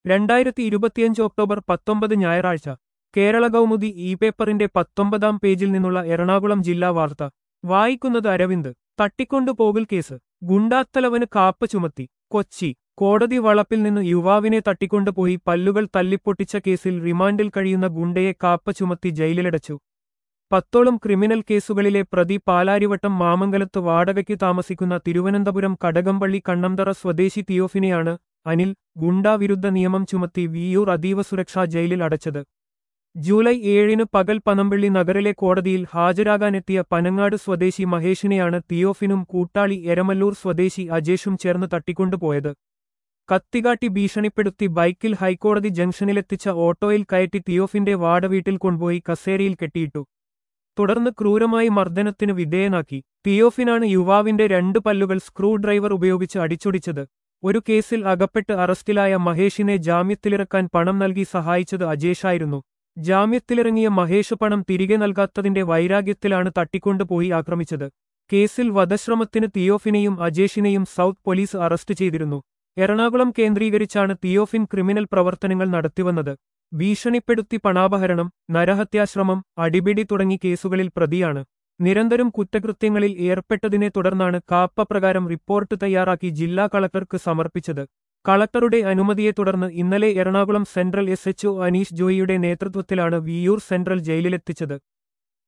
രണ്ടായിരത്തി ഇരുപത്തിയഞ്ച് ഒക്ടോബർ പത്തൊമ്പത് ഞായറാഴ്ച കേരള കൗമുദി ഇ പേപ്പറിന്റെ പത്തൊമ്പതാം പേജിൽ നിന്നുള്ള എറണാകുളം ജില്ലാ വാർത്ത വായിക്കുന്നത് അരവിന്ദ് തട്ടിക്കൊണ്ടുപോകൽ കേസ് ഗുണ്ടാത്തലവന് കാപ്പ ചുമത്തി കൊച്ചി കോടതി വളപ്പിൽ നിന്ന് യുവാവിനെ തട്ടിക്കൊണ്ടുപോയി പല്ലുകൾ തല്ലിപ്പൊട്ടിച്ച കേസിൽ റിമാൻഡിൽ കഴിയുന്ന ഗുണ്ടയെ കാപ്പ ചുമത്തി ജയിലിലടച്ചു പത്തോളം ക്രിമിനൽ കേസുകളിലെ പ്രതി പാലാരിവട്ടം മാമംഗലത്ത് വാടകയ്ക്ക് താമസിക്കുന്ന തിരുവനന്തപുരം കടകംപള്ളി കണ്ണന്തറ സ്വദേശി തിയോഫിനെയാണ് അനിൽ ഗുണ്ടാവിരുദ്ധ നിയമം ചുമത്തി വിയൂർ അതീവ സുരക്ഷാ ജയിലിൽ അടച്ചത് ജൂലൈ ഏഴിന് പകൽ പനമ്പള്ളി നഗറിലെ കോടതിയിൽ ഹാജരാകാനെത്തിയ പനങ്ങാട് സ്വദേശി മഹേഷിനെയാണ് തിയോഫിനും കൂട്ടാളി എരമല്ലൂർ സ്വദേശി അജേഷും ചേർന്ന് തട്ടിക്കൊണ്ടുപോയത് കത്തികാട്ടി ഭീഷണിപ്പെടുത്തി ബൈക്കിൽ ഹൈക്കോടതി ജംഗ്ഷനിലെത്തിച്ച ഓട്ടോയിൽ കയറ്റി തിയോഫിന്റെ വാടവീട്ടിൽ കൊണ്ടുപോയി കസേരയിൽ കെട്ടിയിട്ടു തുടർന്ന് ക്രൂരമായി മർദ്ദനത്തിന് വിധേയനാക്കി തിയോഫിനാണ് യുവാവിന്റെ രണ്ട് പല്ലുകൾ സ്ക്രൂ ഡ്രൈവർ ഉപയോഗിച്ച് അടിച്ചൊടിച്ചത് ഒരു കേസിൽ അകപ്പെട്ട് അറസ്റ്റിലായ മഹേഷിനെ ജാമ്യത്തിലിറക്കാൻ പണം നൽകി സഹായിച്ചത് അജേഷായിരുന്നു ജാമ്യത്തിലിറങ്ങിയ മഹേഷ് പണം തിരികെ നൽകാത്തതിന്റെ വൈരാഗ്യത്തിലാണ് തട്ടിക്കൊണ്ടുപോയി ആക്രമിച്ചത് കേസിൽ വധശ്രമത്തിന് തിയോഫിനെയും അജേഷിനെയും സൗത്ത് പോലീസ് അറസ്റ്റ് ചെയ്തിരുന്നു എറണാകുളം കേന്ദ്രീകരിച്ചാണ് തിയോഫിൻ ക്രിമിനൽ പ്രവർത്തനങ്ങൾ നടത്തിവന്നത് ഭീഷണിപ്പെടുത്തി പണാപഹരണം നരഹത്യാശ്രമം അടിപിടി തുടങ്ങി കേസുകളിൽ പ്രതിയാണ് നിരന്തരം കുറ്റകൃത്യങ്ങളിൽ ഏർപ്പെട്ടതിനെ തുടർന്നാണ് കാപ്പ പ്രകാരം റിപ്പോർട്ട് തയ്യാറാക്കി ജില്ലാ കളക്ടർക്ക് സമർപ്പിച്ചത് കളക്ടറുടെ അനുമതിയെ തുടർന്ന് ഇന്നലെ Ernakulam central S H O Aneesh ജോയിയുടെ നേതൃത്വത്തിലാണ് വിയൂർ സെൻട്രൽ ജയിലിലെത്തിച്ചത്